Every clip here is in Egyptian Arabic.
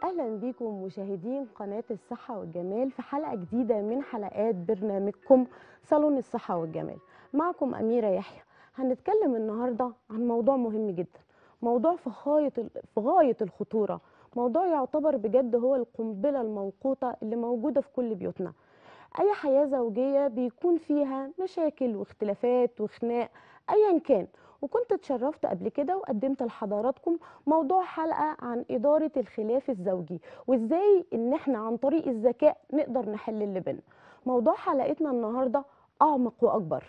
أهلا بكم مشاهدين قناة الصحة والجمال في حلقة جديدة من حلقات برنامجكم صالون الصحة والجمال معكم أميرة يحيى هنتكلم النهاردة عن موضوع مهم جدا موضوع في غاية في غاية الخطورة موضوع يعتبر بجد هو القنبلة الموقوتة اللي موجودة في كل بيوتنا أي حياة زوجية بيكون فيها مشاكل واختلافات وخناق أيا كان وكنت اتشرفت قبل كده وقدمت لحضراتكم موضوع حلقة عن إدارة الخلاف الزوجي وإزاي إن إحنا عن طريق الذكاء نقدر نحل اللي بينا موضوع حلقتنا النهاردة أعمق وأكبر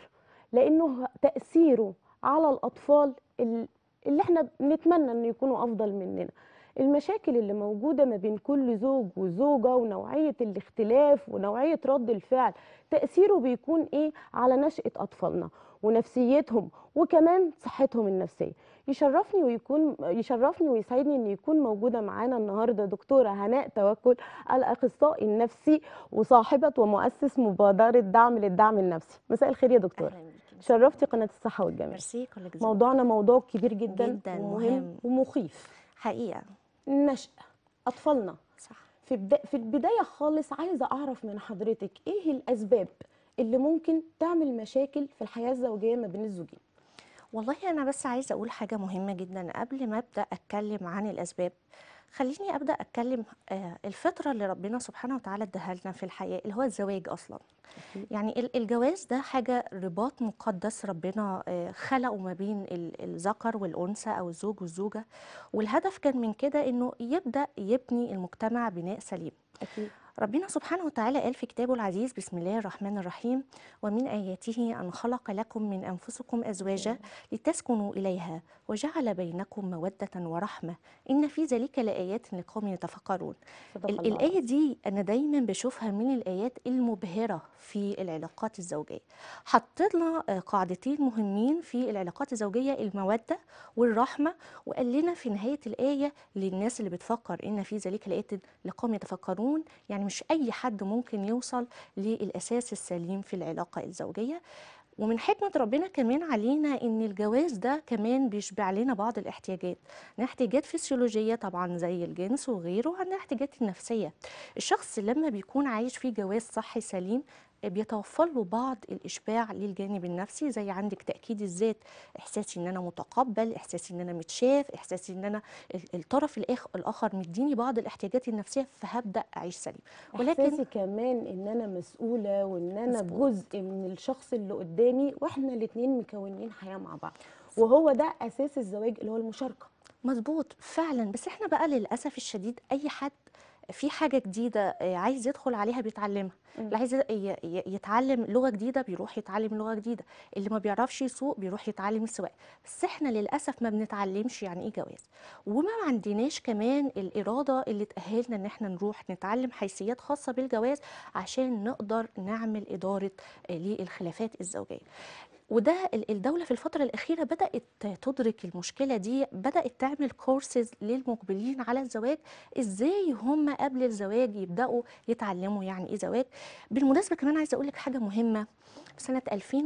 لأنه تأثيره على الأطفال ال- اللي إحنا بنتمنى إنه يكونوا أفضل مننا المشاكل اللي موجودة ما بين كل زوج وزوجة ونوعية الاختلاف ونوعية رد الفعل تأثيره بيكون إيه على نشأة أطفالنا ونفسيتهم وكمان صحتهم النفسية يشرفني ويكون يشرفني ويسعدني ان يكون موجوده معانا النهارده دكتوره هناء توكل الاخصائي النفسي وصاحبه ومؤسس مبادره دعم للدعم النفسي مساء الخير يا دكتوره اهلا بيكي شرفتي قناه الصحه والجمال ميرسي كل جزء موضوعنا موضوع كبير جدا, جداً ومهم مهم. ومخيف حقيقه النشأة أطفالنا صح في, بدا في البداية خالص عايزة أعرف من حضرتك إيه الأسباب اللي ممكن تعمل مشاكل في الحياة الزوجية ما بين الزوجين والله انا بس عايزه اقول حاجه مهمه جدا قبل ما ابدا اتكلم عن الاسباب خليني ابدا اتكلم آه، الفطره اللي ربنا سبحانه وتعالى اداها لنا في الحياه اللي هو الزواج اصلا أكيد. يعني ال- الجواز ده حاجه رباط مقدس ربنا آه، خلقه ما بين ال- الذكر والانثى او الزوج والزوجه والهدف كان من كده انه يبدا يبني المجتمع بناء سليم أكيد ربنا سبحانه وتعالى قال في كتابه العزيز بسم الله الرحمن الرحيم ومن آياته أن خلق لكم من أنفسكم أزواجا لتسكنوا إليها وجعل بينكم مودة ورحمة إن في ذلك لآيات لقوم يتفكرون صدق ال- الله الآية العظيم. دي أنا دايما بشوفها من الآيات المبهرة في العلاقات الزوجية حط لنا آه، قاعدتين مهمين في العلاقات الزوجية المودة والرحمة وقال لنا في نهاية الآية للناس اللي بتفكر إن في ذلك لآيات لقوم يتفكرون يعني مش أي حد ممكن يوصل للأساس السليم في العلاقة الزوجية ومن حكمة ربنا كمان علينا إن الجواز ده كمان بيشبع لنا بعض الاحتياجات عندنا احتياجات فسيولوجية طبعا زي الجنس وغيره وعندنا احتياجات النفسية الشخص لما بيكون عايش في جواز صحي سليم بيتوفر له بعض الاشباع للجانب النفسي زي عندك تاكيد الذات احساسي ان انا متقبل احساسي ان انا متشاف احساسي ان انا ال- الطرف الآخ- الاخر مديني بعض الاحتياجات النفسيه فهبدا اعيش سليم ولكن إحساسي كمان إن أنا مسؤولة وإن أنا مظبوط. جزء من الشخص اللي قدامي وإحنا الاتنين مكونين حياة مع بعض وهو ده أساس الزواج اللي هو المشاركة مظبوط فعلا بس احنا بقى للاسف الشديد اي حد في حاجه جديده آه، عايز يدخل عليها بيتعلمها مم. اللي عايز ي- ي- يتعلم لغه جديده بيروح يتعلم لغه جديده اللي ما بيعرفش يسوق بيروح يتعلم السواقه بس احنا للاسف ما بنتعلمش يعني ايه جواز وما عندناش كمان الاراده اللي تاهلنا ان احنا نروح نتعلم حيثيات خاصه بالجواز عشان نقدر نعمل اداره آه، للخلافات الزوجيه وده ال- الدولة في الفترة الأخيرة بدأت تدرك المشكلة دي بدأت تعمل كورسز للمقبلين على الزواج إزاي هم قبل الزواج يبدأوا يتعلموا يعني إيه زواج بالمناسبة كمان عايزة أقول لك حاجة مهمة في سنة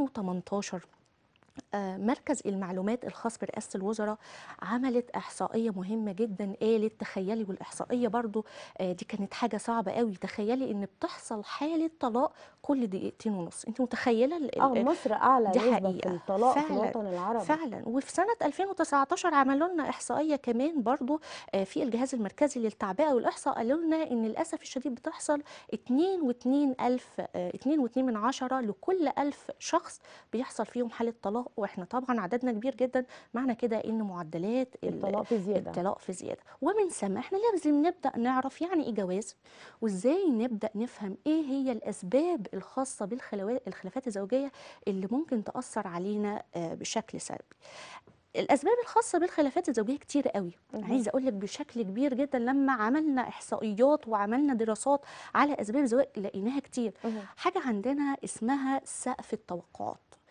2018 آه، مركز المعلومات الخاص برئاسة الوزراء عملت إحصائية مهمة جدا قالت تخيلي والإحصائية برضو آه، دي كانت حاجة صعبة قوي تخيلي إن بتحصل حالة طلاق كل دقيقتين ونص أنت متخيلة ال- اه ال- مصر اعلى دي نسبه في حقيقة. الطلاق في فعلاً. الوطن العربي فعلا وفي سنة 2019 عملوا لنا إحصائية كمان برضو آه، في الجهاز المركزي للتعبئة والإحصاء قالوا لنا إن للأسف الشديد بتحصل 2 و2 ألف 2 و2 من عشرة لكل ألف شخص بيحصل فيهم حالة طلاق وإحنا طبعا عددنا كبير جدا معنى كده إن معدلات ال- الطلاق في زياده الطلاق في زيادة ومن ثم احنا لازم نبدأ نعرف يعني ايه جواز وازاي نبدأ نفهم ايه هي الأسباب الخاصة بالخلافات الزوجية اللي ممكن تأثر علينا آه، بشكل سلبي الأسباب الخاصة بالخلافات الزوجية كتير قوي مهم. عايزة أقول لك بشكل كبير جدا لما عملنا إحصائيات وعملنا دراسات على أسباب الزواج لقيناها كتير مهم. حاجة عندنا اسمها سقف التوقعات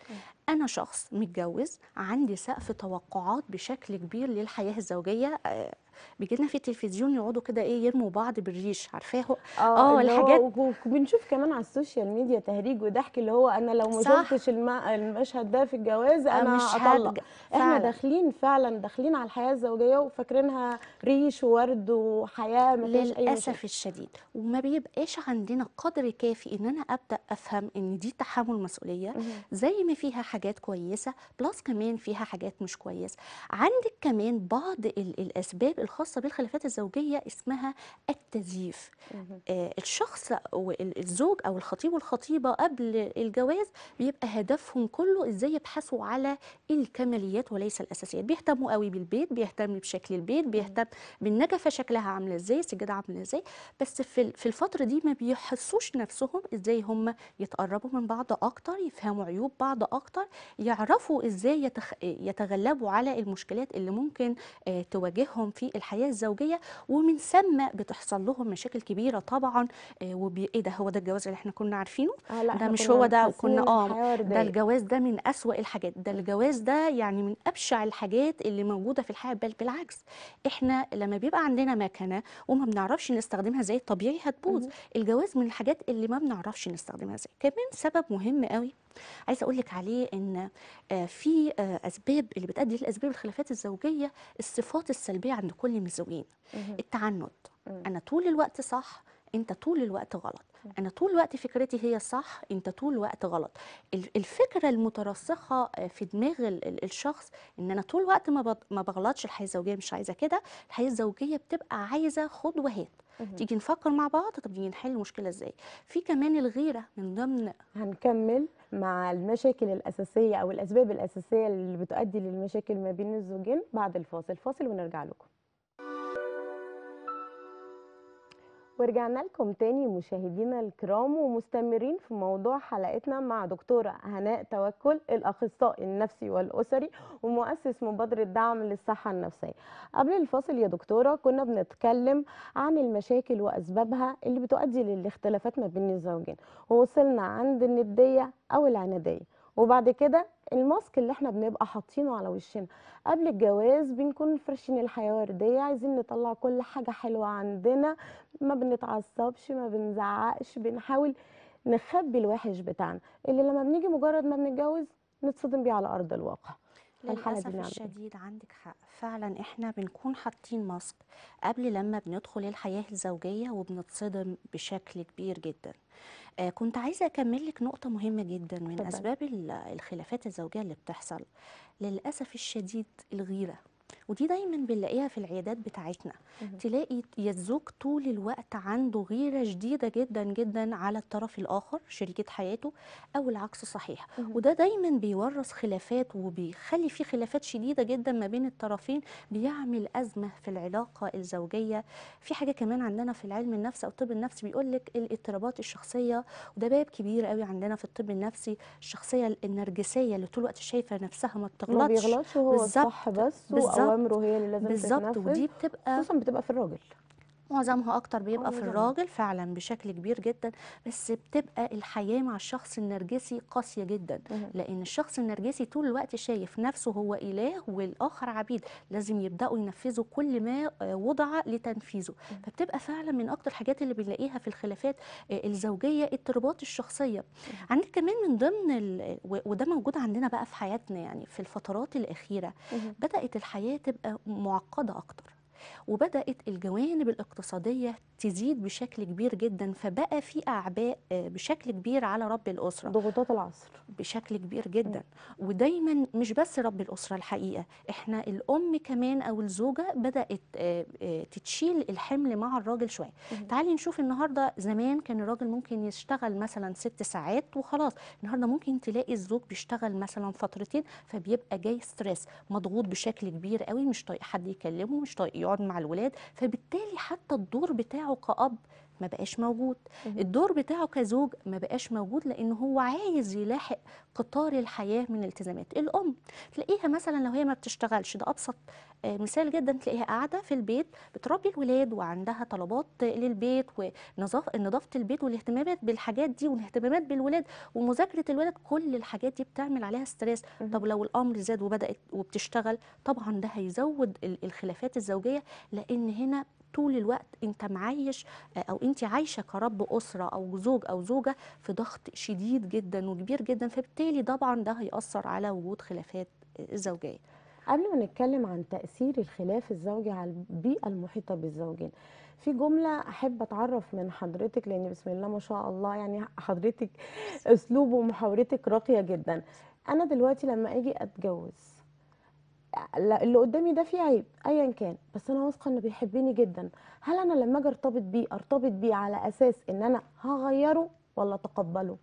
انا شخص متجوز عندي سقف توقعات بشكل كبير للحياه الزوجيه آه، بيجي لنا في التلفزيون يقعدوا كده ايه يرموا بعض بالريش عارفاه اه اه اللي الحاجات هو وبنشوف كمان على السوشيال ميديا تهريج وضحك اللي هو انا لو ما صح شفتش الم- المشهد ده في الجواز آه، انا مش اطلق هتج احنا فعلا داخلين فعلا داخلين على الحياة الزوجية وفاكرينها ريش وورد وحياة ما فيهاش اي للأسف مشاكل الشديد وما بيبقاش عندنا قدر كافي إن أنا أبدأ أفهم إن دي تحمل مسؤولية مهم. زي ما فيها حاجات كويسة بلس كمان فيها حاجات مش كويسة عندك كمان بعض ال- الأسباب الخاصة بالخلافات الزوجية اسمها التزييف مهم. آه، الشخص أو ال- الزوج أو الخطيب والخطيبة قبل الجواز بيبقى هدفهم كله إزاي يبحثوا على الكماليات وليس الأساسيات بيهتموا قوي بالبيت بيهتم بشكل البيت مهم. بيهتم بالنجفة شكلها عاملة إزاي السجادة عاملة إزاي بس في ال- في الفترة دي ما بيحسوش نفسهم إزاي هم يتقربوا من بعض أكتر يفهموا عيوب بعض أكتر يعرفوا إزاي يتخ... يتغلبوا على المشكلات اللي ممكن آه، تواجههم في الحياة الزوجية ومن ثم بتحصل لهم مشاكل كبيرة طبعا آه، وبي... إيه ده هو ده الجواز اللي إحنا كنا عارفينه اه لا ده احنا مش كنا هو ده حاسين وكنا ان اه الحياة ده وردية الجواز ده من أسوأ الحاجات ده الجواز ده يعني من أبشع الحاجات اللي موجودة في الحياة بل بالعكس احنا لما بيبقى عندنا مكنة وما بنعرفش نستخدمها زي الطبيعي هتبوظ مهم. الجواز من الحاجات اللي ما بنعرفش نستخدمها زي كمان سبب مهم قوي عايزه اقول لك عليه ان آه، في آه، اسباب اللي بتؤدي لاسباب الخلافات الزوجيه الصفات السلبيه عند كل من الزوجين مهم. التعنت مم. انا طول الوقت صح انت طول الوقت غلط انا طول الوقت فكرتي هي الصح انت طول الوقت غلط ال- الفكره المترسخه آه، في دماغ ال- ال- الشخص ان انا طول الوقت ما بط- ما بغلطش الحياه الزوجيه مش عايزه كده الحياه الزوجيه بتبقى عايزه خد وهات مهم. تيجي نفكر مع بعض طب نيجي نحل المشكله ازاي في كمان الغيره من ضمن هنكمل مع المشاكل الأساسية أو الأسباب الأساسية اللي بتؤدي للمشاكل ما بين الزوجين بعد الفاصل فاصل ونرجع لكم ورجعنا لكم تاني مشاهدينا الكرام ومستمرين في موضوع حلقتنا مع دكتورة هناء توكل الأخصائي النفسي والأسري ومؤسس مبادرة دعم للصحة النفسية قبل الفاصل يا دكتورة كنا بنتكلم عن المشاكل وأسبابها اللي بتؤدي للاختلافات ما بين الزوجين ووصلنا عند الندية أو العنادية وبعد كده الماسك اللي احنا بنبقى حاطينه على وشنا قبل الجواز بنكون فرشين الحياة وردية عايزين نطلع كل حاجة حلوة عندنا ما بنتعصبش ما بنزعقش بنحاول نخبي الوحش بتاعنا اللي لما بنيجي مجرد ما بنتجوز نتصدم بيه على أرض الواقع الحالة دي للأسف نعمل ايه؟ الشديد عندك حق فعلا احنا بنكون حاطين ماسك قبل لما بندخل الحياة الزوجية وبنتصدم بشكل كبير جدا آه كنت عايزة أكمل لك نقطة مهمة جدا من اتفضلي. أسباب ال- الخلافات الزوجية اللي بتحصل للأسف الشديد الغيرة ودي دايما بنلاقيها في العيادات بتاعتنا مهم. تلاقي يا الزوج طول الوقت عنده غيرة شديدة جدا جدا على الطرف الآخر شريكة حياته أو العكس صحيح مهم. وده دايما بيورث خلافات وبيخلي في خلافات شديدة جدا ما بين الطرفين بيعمل أزمة في العلاقة الزوجية في حاجة كمان عندنا في العلم النفس أو الطب النفسي بيقول لك الاضطرابات الشخصية وده باب كبير قوي عندنا في الطب النفسي الشخصية النرجسية اللي طول الوقت شايفة نفسها ما ما بتغلطش بيغلطش وهو بالظبط الصح بس بالظبط وأوامره هي اللي لازم بالظبط تتنفذ ودي بتبقى خصوصا بتبقى في الراجل معظمها اكتر اه بيبقى في معظمها الراجل فعلا بشكل كبير جدا بس بتبقى الحياة مع الشخص النرجسي قاسية جدا مهم. لان الشخص النرجسي طول الوقت شايف نفسه هو اله والاخر عبيد لازم يبداوا ينفذوا كل ما آه، وضع لتنفيذه مهم. فبتبقى فعلا من اكتر الحاجات اللي بنلاقيها في الخلافات آه، الزوجيه اضطرابات الشخصيه عندك كمان من ضمن ال- و- وده موجود عندنا بقى في حياتنا يعني في الفترات الاخيره مهم. بدات الحياه تبقى معقده اكتر وبدات الجوانب الاقتصاديه تزيد بشكل كبير جدا فبقى في اعباء آه، بشكل كبير على رب الاسره ضغوطات العصر بشكل كبير جدا ودايما مش بس رب الأسرة الحقيقة احنا الأم كمان أو الزوجة بدأت آه، آه، تتشيل الحمل مع الراجل شوية مهم. تعالي نشوف النهاردة زمان كان الراجل ممكن يشتغل مثلا ست ساعات وخلاص النهاردة ممكن تلاقي الزوج بيشتغل مثلا فترتين فبيبقى جاي ستريس مضغوط بشكل كبير قوي مش طايق حد يكلمه مش طايق يقعد مع الولاد فبالتالي حتى الدور بتاعه كأب ما بقاش موجود مهم. الدور بتاعه كزوج ما بقاش موجود لان هو عايز يلاحق قطار الحياه من الالتزامات الام تلاقيها مثلا لو هي ما بتشتغلش ده ابسط آه، مثال جدا تلاقيها قاعده في البيت بتربي الولاد وعندها طلبات للبيت ونظافه نظافه البيت والاهتمامات بالحاجات دي والاهتمامات بالولاد ومذاكره الولاد كل الحاجات دي بتعمل عليها ستريس مهم. طب لو الامر زاد وبدات وبتشتغل طبعا ده هيزود ال- الخلافات الزوجيه لان هنا طول الوقت انت معيش آه، او انت عايشه كرب اسره او زوج او زوجه في ضغط شديد جدا وكبير جدا فبالتالي طبعا ده هيأثر على وجود خلافات آه، زوجيه قبل ما نتكلم عن تأثير الخلاف الزوجي على البيئة المحيطة بالزوجين في جملة أحب أتعرف من حضرتك لأن بسم الله ما شاء الله يعني حضرتك أسلوب ومحاورتك راقية جدا أنا دلوقتي لما أجي أتجوز لا- اللي قدامي ده فيه عيب أيا كان بس أنا واثقة إنه بيحبني جدا هل أنا لما أجي أرتبط بيه أرتبط بيه على أساس إن أنا هغيره ولا أتقبله؟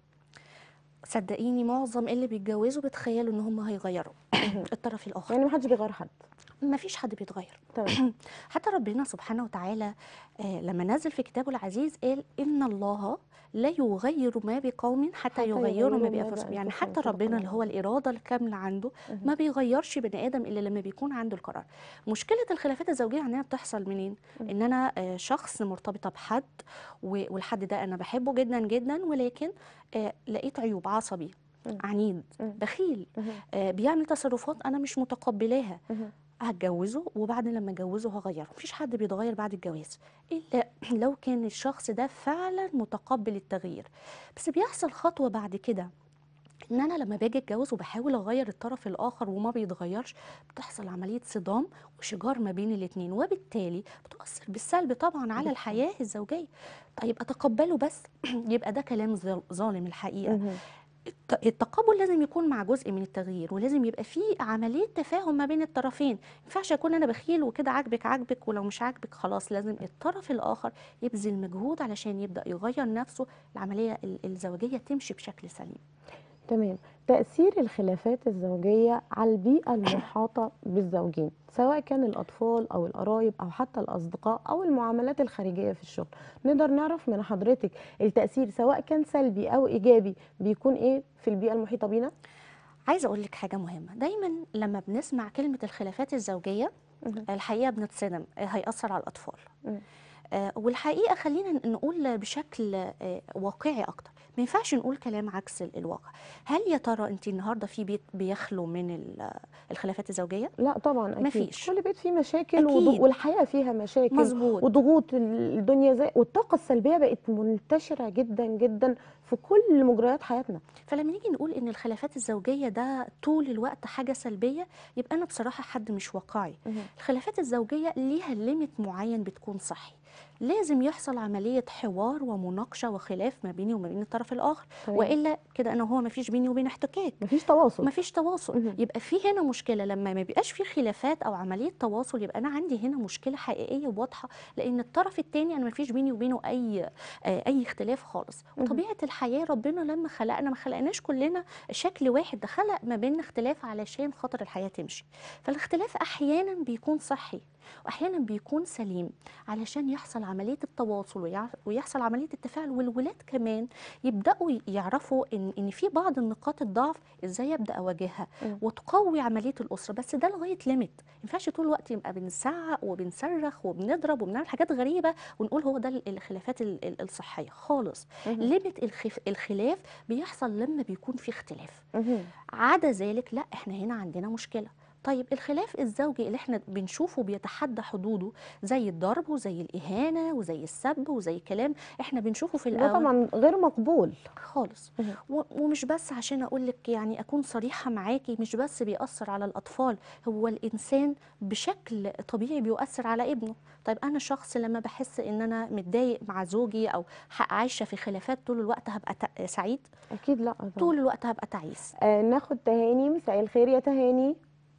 صدقيني معظم اللي بيتجوزوا بيتخيلوا ان هم هيغيروا الطرف الاخر يعني محدش بيغير حد ما فيش حد بيتغير تمام حتى ربنا سبحانه وتعالى آه، لما نزل في كتابه العزيز قال ان الله لا يغير ما بقوم حتى, حتى يغيروا يغيروا ما ما بانفسهم يعني بأنفسهم حتى صدق ربنا الله اللي هو الاراده الكامله عنده مهم. ما بيغيرش بني ادم الا لما بيكون عنده القرار مشكله الخلافات الزوجيه عندنا بتحصل منين مم. ان انا آه، شخص مرتبطه بحد و- والحد ده انا بحبه جدا جدا ولكن آه، لقيت عيوب عصبي مم. عنيد مم. بخيل مهم. آه، بيعمل تصرفات انا مش متقبلاها مهم. هتجوزه وبعد لما اتجوزه هغيره مفيش حد بيتغير بعد الجواز الا لو كان الشخص ده فعلا متقبل التغيير بس بيحصل خطوه بعد كده ان انا لما باجي اتجوز وبحاول اغير الطرف الاخر وما بيتغيرش بتحصل عمليه صدام وشجار ما بين الاتنين وبالتالي بتؤثر بالسلب طبعا على بالفعل. الحياه الزوجيه طيب اتقبله بس يبقى ده كلام ظل- ظالم الحقيقه مهم. الت- التقبل لازم يكون مع جزء من التغيير ولازم يبقى فيه عملية تفاهم ما بين الطرفين ما ينفعش اكون انا بخيل وكده عاجبك عاجبك ولو مش عاجبك خلاص لازم الطرف الاخر يبذل مجهود علشان يبدأ يغير نفسه العملية ال- الزوجية تمشي بشكل سليم تمام تأثير الخلافات الزوجية على البيئة المحاطة بالزوجين سواء كان الأطفال أو القرايب أو حتى الأصدقاء أو المعاملات الخارجية في الشغل نقدر نعرف من حضرتك التأثير سواء كان سلبي أو إيجابي بيكون إيه في البيئة المحيطة بينا عايزة اقول لك حاجة مهمة دايما لما بنسمع كلمة الخلافات الزوجية مهم. الحقيقة بنتصدم آه، هيأثر على الأطفال مم. آه، والحقيقة خلينا نقول بشكل آه، واقعي أكتر ما ينفعش نقول كلام عكس ال- الواقع هل يا ترى أنت النهاردة في بيت بيخلو من ال- الخلافات الزوجية؟ لا طبعا أكيد مفيش. كل بيت فيه مشاكل وض- أكيد. والحياة فيها مشاكل مظبوط وضغوط الدنيا زي والطاقة السلبية بقت منتشرة جدا جدا في كل مجريات حياتنا فلما نيجي نقول ان الخلافات الزوجيه ده طول الوقت حاجه سلبيه يبقى انا بصراحه حد مش واقعي الخلافات الزوجيه ليها ليميت معين بتكون صحي لازم يحصل عمليه حوار ومناقشه وخلاف ما بيني وما بين الطرف الاخر تمام. والا كده انا وهو ما فيش بيني وبين احتكاك مفيش تواصل ما فيش تواصل مهم. يبقى في هنا مشكله لما ما بيبقاش في خلافات او عمليه تواصل يبقى انا عندي هنا مشكله حقيقيه وواضحه لان الطرف الثاني انا ما فيش بيني وبينه اي آه، اي اختلاف خالص مهم. وطبيعه الحياه ربنا لما خلقنا ما خلقناش كلنا شكل واحد ده خلق ما بيننا اختلاف علشان خاطر الحياه تمشي فالاختلاف احيانا بيكون صحي واحيانا بيكون سليم علشان يحصل عمليه التواصل ويع- ويحصل عمليه التفاعل والولاد كمان يبداوا ي- يعرفوا ان ان في بعض النقاط الضعف ازاي ابدا اواجهها مم. وتقوي عمليه الاسره بس ده لغايه ليميت ما ينفعش طول الوقت يبقى بنزعق وبنصرخ وبنضرب وبنعمل حاجات غريبه ونقول هو ده ال- الخلافات ال- ال- الصحيه خالص مهم. ليميت الخف الخلاف بيحصل لما بيكون في اختلاف مهم. عدا ذلك لا احنا هنا عندنا مشكله طيب الخلاف الزوجي اللي احنا بنشوفه بيتحدى حدوده زي الضرب وزي الاهانه وزي السب وزي كلام احنا بنشوفه في ده الاول طبعا غير مقبول خالص مهم. و- ومش بس عشان اقول لك يعني اكون صريحه معاكي مش بس بيأثر على الاطفال هو الانسان بشكل طبيعي بيؤثر على ابنه طيب انا شخص لما بحس ان انا متضايق مع زوجي او ح- عايشه في خلافات طول الوقت هبقى ت- سعيد اكيد لا طبعا طول الوقت هبقى تعيس آه ناخد تهاني مساء الخير يا تهاني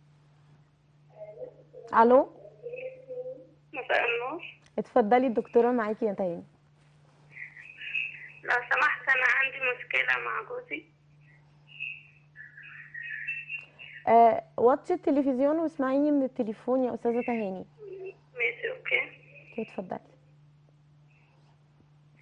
الو مساء النور اتفضلي الدكتوره معاكي يا تهاني لو سمحت أنا عندي مشكلة مع جوزي آه وطي التلفزيون واسمعيني من التليفون يا استاذه تهاني ماشي أوكي اتفضلي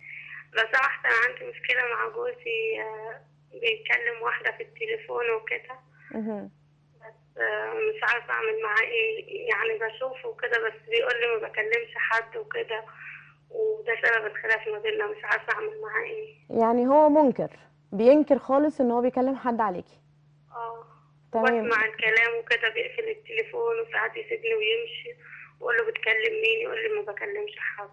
لو سمحت أنا عندي مشكلة مع جوزي آه، بيكلم واحدة في التليفون وكده مهم. آه، مش عارفة أعمل معاه إيه يعني بشوفه وكده بس بيقول لي ما بكلمش حد وكده وده سبب الخلاف ما بيننا مش عارفة أعمل معاه إيه يعني هو منكر بينكر خالص ان هو بيكلم حد عليكي اه تمام بسمع الكلام وكده بيقفل التليفون وساعات يسيبني ويمشي وأقول له بتكلم مين يقول لي ما بكلمش حد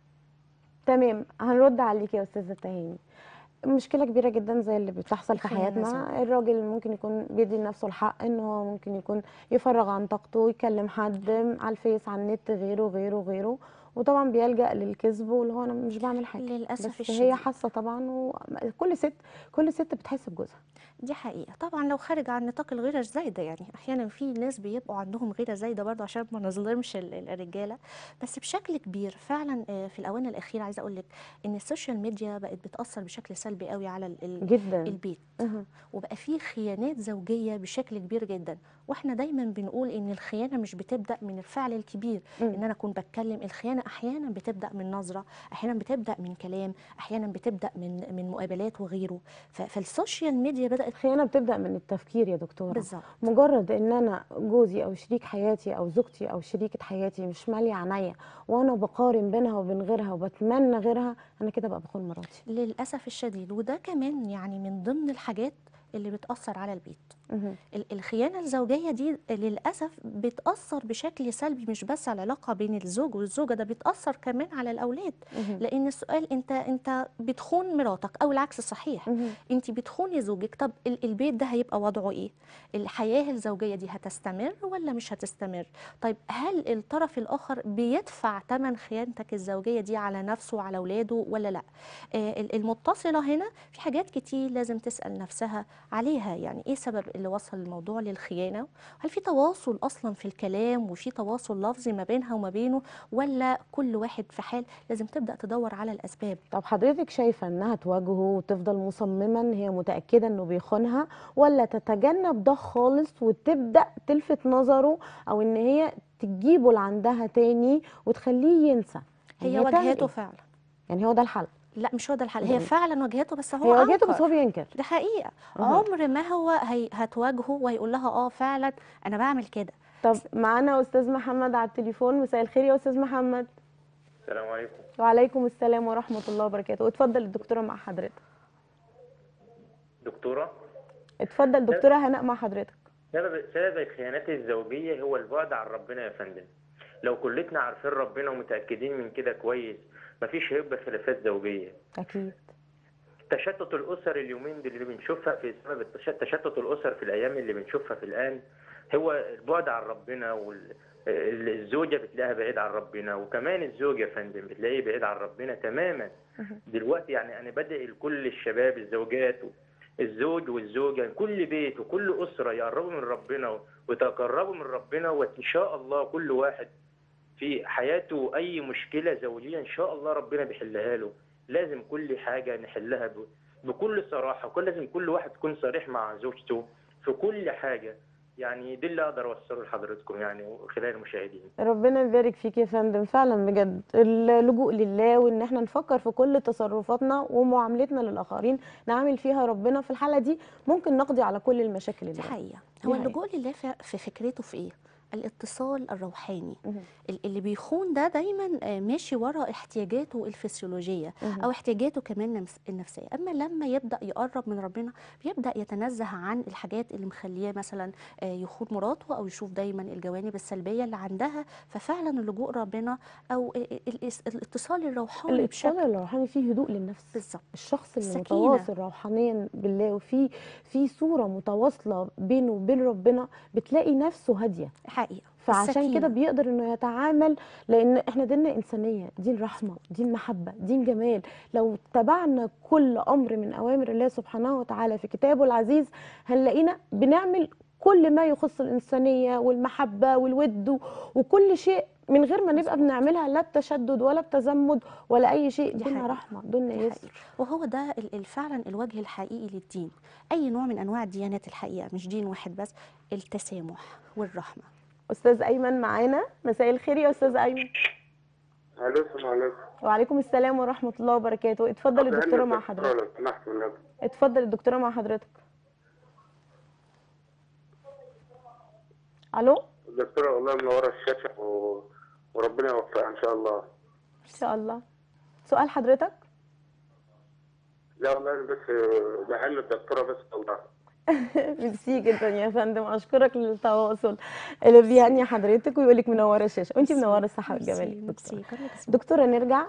تمام هنرد عليكي يا استاذه تهاني مشكله كبيره جدا زي اللي بتحصل في الخيانة حياتنا الزوجية. الراجل ممكن يكون بيدي لنفسه الحق ان هو ممكن يكون يفرغ عن طاقته يكلم حد على الفيس على النت غيره غيره غيره وطبعا بيلجأ للكذب واللي هو انا مش بعمل حاجه للأسف بس الشديد هي حاسه طبعا وكل ست كل ست بتحس بجوزها دي حقيقة طبعا لو خارج عن نطاق الغيرة الزايدة يعني أحيانا في ناس بيبقوا عندهم غيرة زايدة برضه عشان ما نظلمش ال- ال- الرجالة بس بشكل كبير فعلا آه، في الآونة الأخيرة عايزة أقول لك إن السوشيال ميديا بقت بتأثر بشكل سلبي قوي على ال- ال- جدا البيت أها. وبقى فيه خيانات زوجية بشكل كبير جدا واحنا دايما بنقول ان الخيانة مش بتبدأ من الفعل الكبير مم. ان انا اكون بتكلم الخيانة احيانا بتبدأ من نظرة احيانا بتبدأ من كلام احيانا بتبدأ من من مقابلات وغيره ف- فالسوشيال ميديا بدأت الخيانه بتبدأ من التفكير يا دكتوره بالظبط مجرد ان انا جوزي او شريك حياتي او زوجتي او شريكة حياتي مش مالية عينيا وانا بقارن بينها وبين غيرها وبتمنى غيرها انا كده بقى بخون مراتي للأسف الشديد وده كمان يعني من ضمن الحاجات اللي بتأثر على البيت مهم. ال- الخيانة الزوجية دي للأسف بتأثر بشكل سلبي مش بس على العلاقة بين الزوج والزوجة ده بتأثر كمان على الأولاد مهم. لأن السؤال أنت أنت بتخون مراتك أو العكس صحيح مهم. أنت بتخوني زوجك طب ال- البيت ده هيبقى وضعه إيه؟ الحياة الزوجية دي هتستمر ولا مش هتستمر؟ طيب هل الطرف الآخر بيدفع ثمن خيانتك الزوجية دي على نفسه وعلى أولاده ولا لأ؟ آه، ال- المتصلة هنا في حاجات كتير لازم تسأل نفسها عليها يعني ايه سبب اللي وصل الموضوع للخيانة هل في تواصل اصلا في الكلام وفي تواصل لفظي ما بينها وما بينه ولا كل واحد في حال لازم تبدأ تدور على الاسباب طب حضرتك شايفة انها تواجهه وتفضل مصممة ان هي متأكدة انه بيخونها ولا تتجنب ده خالص وتبدأ تلفت نظره او ان هي تجيبه لعندها تاني وتخليه ينسى يعني هي تعمل واجهته إيه؟ فعلا يعني هو ده الحل لا مش هو ده الحل هي يعني فعلا واجهته بس هو هي واجهته بس أنكر هو بينكر ده حقيقة أها. عمر ما هو هي هتواجهه وهيقول لها اه فعلا انا بعمل كده طب معانا استاذ محمد على التليفون مساء الخير يا استاذ محمد السلام عليكم وعليكم السلام ورحمة الله وبركاته اتفضل الدكتورة مع حضرتك دكتورة اتفضل دكتورة هناء مع حضرتك سبب سبب الخيانات الزوجية هو البعد عن ربنا يا فندم لو كلتنا عارفين ربنا ومتأكدين من كده كويس مفيش هيبقى خلافات زوجية اكيد تشتت الأسر اليومين دول اللي بنشوفها في سبب التش- تشتت الأسر في الأيام اللي بنشوفها في الآن هو البعد عن ربنا والزوجة بتلاقيها بعيد عن ربنا وكمان الزوج يا فندم بتلاقيه بعيد عن ربنا تماما مهم. دلوقتي يعني أنا بدعي لكل الشباب الزوجات الزوج والزوجة كل بيت وكل أسرة يقربوا من ربنا ويتقربوا من ربنا وإن شاء الله كل واحد في حياته أي مشكلة زوجية إن شاء الله ربنا بيحلها له لازم كل حاجة نحلها ب- بكل صراحة وكل لازم كل واحد يكون صريح مع زوجته في كل حاجة يعني دي اللي أقدر أوصله لحضرتكم يعني وخلال المشاهدين ربنا يبارك فيك يا فندم فعلا بجد اللجوء لله وان احنا نفكر في كل تصرفاتنا ومعاملتنا للاخرين نعمل فيها ربنا في الحالة دي ممكن نقضي على كل المشاكل دي اللي حقيقة دي هو حقيقة. اللجوء لله في في فكرته في ايه الاتصال الروحاني مهم. ال- اللي بيخون ده دايما آه، ماشي ورا احتياجاته الفسيولوجية مهم. أو احتياجاته كمان نفس- النفسية أما لما يبدأ يقرب من ربنا بيبدأ يتنزه عن الحاجات اللي مخليه مثلا آه، يخون مراته أو يشوف دايما الجوانب السلبية اللي عندها ففعلا اللجوء ربنا أو ال- ال- الاتصال الروحاني الاتصال بشكل الروحاني فيه هدوء للنفس بالظبط الشخص اللي السكينة. متواصل روحانيا بالله وفي في صورة متواصلة بينه وبين ربنا بتلاقي نفسه هادية حقيقة فعشان السكينة. كده بيقدر انه يتعامل لان احنا ديننا انسانيه دين رحمه دين محبه دين جمال لو اتبعنا كل امر من اوامر الله سبحانه وتعالى في كتابه العزيز هنلاقينا بنعمل كل ما يخص الانسانيه والمحبه والود و- وكل شيء من غير ما نبقى بنعملها لا بتشدد ولا بتزمت ولا اي شيء دي ديننا حقيقة. رحمه ديننا دي يسر حقيقة. وهو ده ال- ال- فعلا الوجه الحقيقي للدين اي نوع من انواع الديانات الحقيقه مش دين واحد بس التسامح والرحمه استاذ ايمن معانا مساء الخير يا استاذ ايمن الو السلام عليكم وعليكم السلام ورحمه الله وبركاته اتفضل الدكتوره مع حضرتك لو سمحت والنبي اتفضل الدكتوره مع حضرتك الو الدكتوره والله منوره الشاشه و... وربنا يوفقها ان شاء الله ان شاء الله سؤال حضرتك لا والله أنا بس بحل الدكتوره بس والله ميرسي جدا يا فندم اشكرك للتواصل اللي بيهني حضرتك ويقول لك منوره الشاشه وانت منوره الصحه والجمال ميرسي دكتوره ميرسي كلك اسمع. دكتوره نرجع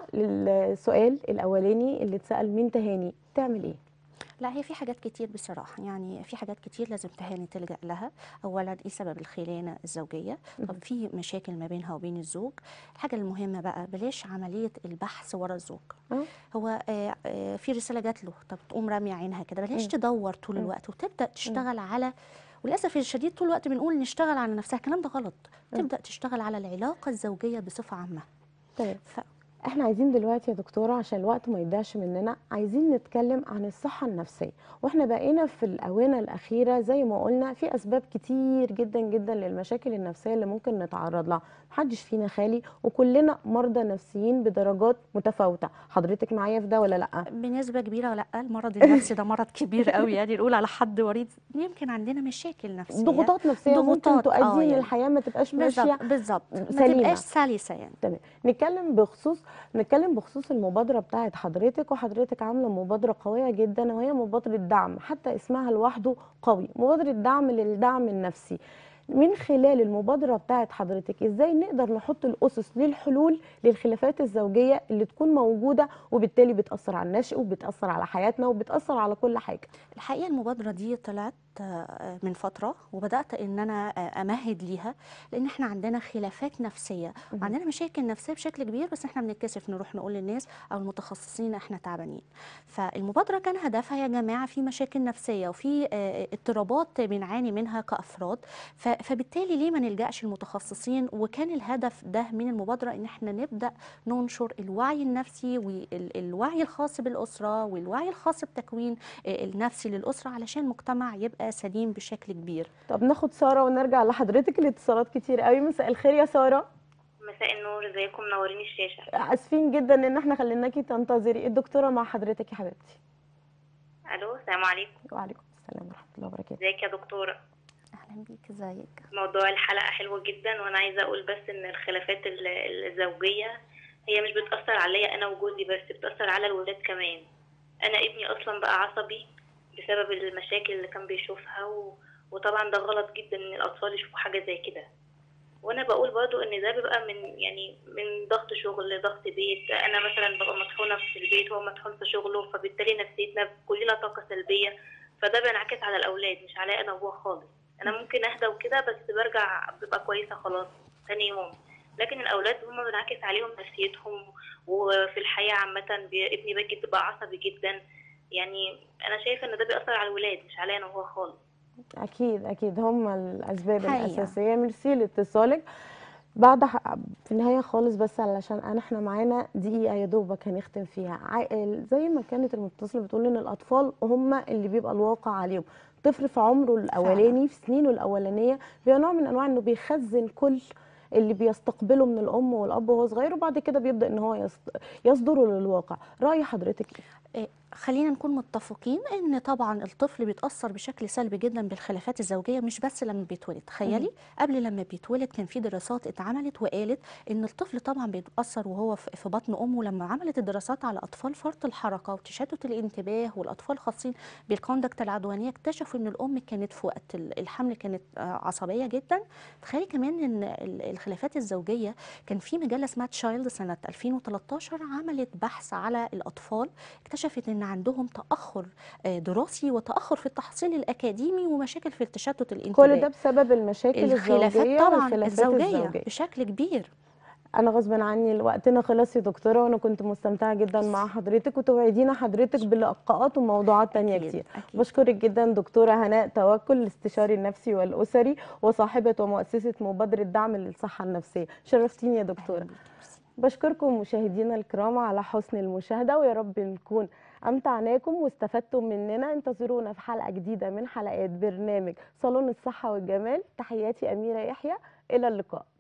للسؤال الاولاني اللي اتسال مين تهاني تعمل ايه لا هي في حاجات كتير بصراحة يعني في حاجات كتير لازم تهاني تلجأ لها أولا إيه سبب الخيانة الزوجية طب في مشاكل ما بينها وبين الزوج الحاجة المهمة بقى بلاش عملية البحث ورا الزوج اه هو آه، آه، في رسالة جات له طب تقوم رامية عينها كده بلاش تدور طول مم. الوقت وتبدأ تشتغل على وللأسف الشديد طول الوقت بنقول نشتغل على نفسها الكلام ده غلط تبدأ تشتغل على العلاقة الزوجية بصفة عامة تمام ف... احنا عايزين دلوقتي يا دكتورة عشان الوقت ما يضيعش مننا عايزين نتكلم عن الصحة النفسية واحنا بقينا في الآونة الأخيرة زي ما قلنا في أسباب كتير جدا جدا للمشاكل النفسية اللي ممكن نتعرض لها محدش فينا خالي وكلنا مرضى نفسيين بدرجات متفاوتة حضرتك معايا في ده ولا لأ؟ بنسبة كبيرة لا المرض النفسي ده مرض كبير قوي يعني نقول على حد مريض يمكن عندنا مشاكل نفسية ضغوطات نفسية ممكن ضغوطات، آه، تؤدي ان يعني. الحياة ما تبقاش ماشية بالظبط بالظبط ما سليمة. تبقاش سلسة يعني تمام نتكلم بخصوص نتكلم بخصوص المبادرة بتاعت حضرتك وحضرتك عاملة مبادرة قوية جدا وهي مبادرة دعم حتى اسمها لوحده قوي مبادرة دعم للدعم النفسي من خلال المبادرة بتاعت حضرتك ازاي نقدر نحط الأسس للحلول للخلافات الزوجية اللي تكون موجودة وبالتالي بتأثر على النشء وبتأثر على حياتنا وبتأثر على كل حاجة الحقيقة المبادرة دي طلعت آه، من فترة وبدأت إن أنا آه، أمهد ليها لأن إحنا عندنا خلافات نفسية وعندنا مشاكل نفسية بشكل كبير بس إحنا بنتكسف نروح نقول للناس أو المتخصصين إحنا تعبانين فالمبادرة كان هدفها يا جماعة في مشاكل نفسية وفي آه، اضطرابات بنعاني منها كأفراد ف- فبالتالي ليه ما نلجأش المتخصصين وكان الهدف ده من المبادرة إن إحنا نبدأ ننشر الوعي النفسي والوعي الخاص بالأسرة والوعي الخاص بتكوين آه، النفسي للأسرة علشان المجتمع يبقى سليم بشكل كبير طب ناخد سارة ونرجع لحضرتك الاتصالات كتير قوي مساء الخير يا سارة مساء النور ازيكم منورين الشاشة اسفين جدا ان احنا خليناكي تنتظري الدكتورة مع حضرتك يا حبيبتي الو السلام عليكم وعليكم السلام ورحمة الله وبركاته ازيك يا دكتورة أهلا بيك ازيك موضوع الحلقة حلو جدا وانا عايزة اقول بس ان الخلافات ال- الزوجية هي مش بتأثر عليا انا وجوزي بس بتأثر على الولاد كمان انا ابني اصلا بقى عصبي بسبب المشاكل اللي كان بيشوفها و... وطبعا ده غلط جدا ان الاطفال يشوفوا حاجة زي كده وانا بقول برضو ان ده بيبقى من يعني من ضغط شغل ضغط بيت انا مثلا ببقى مطحونه في البيت وهو مطحون في شغله فبالتالي نفسيتنا كلنا طاقه سلبيه فده بينعكس على الاولاد مش عليا انا وهو خالص انا ممكن اهدى وكده بس برجع ببقى كويسه خلاص تاني يوم لكن الاولاد هم بينعكس عليهم نفسيتهم وفي الحياه عامه بي- ابني باجي بيبقى عصبي جدا يعني انا شايفه ان ده بيأثر على الولاد مش عليا انا وهو خالص اكيد اكيد هم الاسباب حقيقة. الاساسيه ميرسي لاتصالك بعد ح- في النهايه خالص بس علشان انا احنا معانا دقيقه يا دوبك هنختم فيها عا- زي ما كانت المتصله بتقول ان الاطفال هم اللي بيبقى الواقع عليهم طفل في عمره الاولاني في سنينه الاولانيه بيبقى نوع من انواع انه بيخزن كل اللي بيستقبله من الام والاب وهو صغير وبعد كده بيبدا ان هو يص- يصدره للواقع راي حضرتك ايه إيه، خلينا نكون متفقين ان طبعا الطفل بيتاثر بشكل سلبي جدا بالخلافات الزوجيه مش بس لما بيتولد تخيلي قبل لما بيتولد كان في دراسات اتعملت وقالت ان الطفل طبعا بيتاثر وهو في في بطن امه لما عملت الدراسات على اطفال فرط الحركه وتشتت الانتباه والاطفال خاصين بالكوندكت العدوانيه اكتشفوا ان الام كانت في وقت ال- الحمل كانت آه، عصبيه جدا تخيلي كمان ان ال- الخلافات الزوجيه كان في مجله اسمها تشايلد سنه 2013 عملت بحث على الاطفال اكتشفت ان عندهم تاخر آه، دراسي وتاخر في التحصيل الاكاديمي ومشاكل في التشتت الانتباه كل ده بسبب المشاكل الخلافات الزوجيه طبعا والخلافات الزوجيه الزوجيه بشكل كبير انا غصب عني وقتنا خلص يا دكتوره وانا كنت مستمتعه جدا مع حضرتك وتوعدينا حضرتك بلقاءات وموضوعات تانية أكيد، كتير أكيد. بشكرك جدا دكتوره هناء توكل الاستشاري النفسي والاسري وصاحبه ومؤسسه مبادره دعم للصحه النفسيه شرفتيني يا دكتوره أهلاً بيك، ميرسي. بشكركم مشاهدينا الكرام على حسن المشاهده ويا رب نكون امتعناكم واستفدتم مننا انتظرونا في حلقه جديده من حلقات برنامج صالون الصحه والجمال تحياتي اميره يحيى الى اللقاء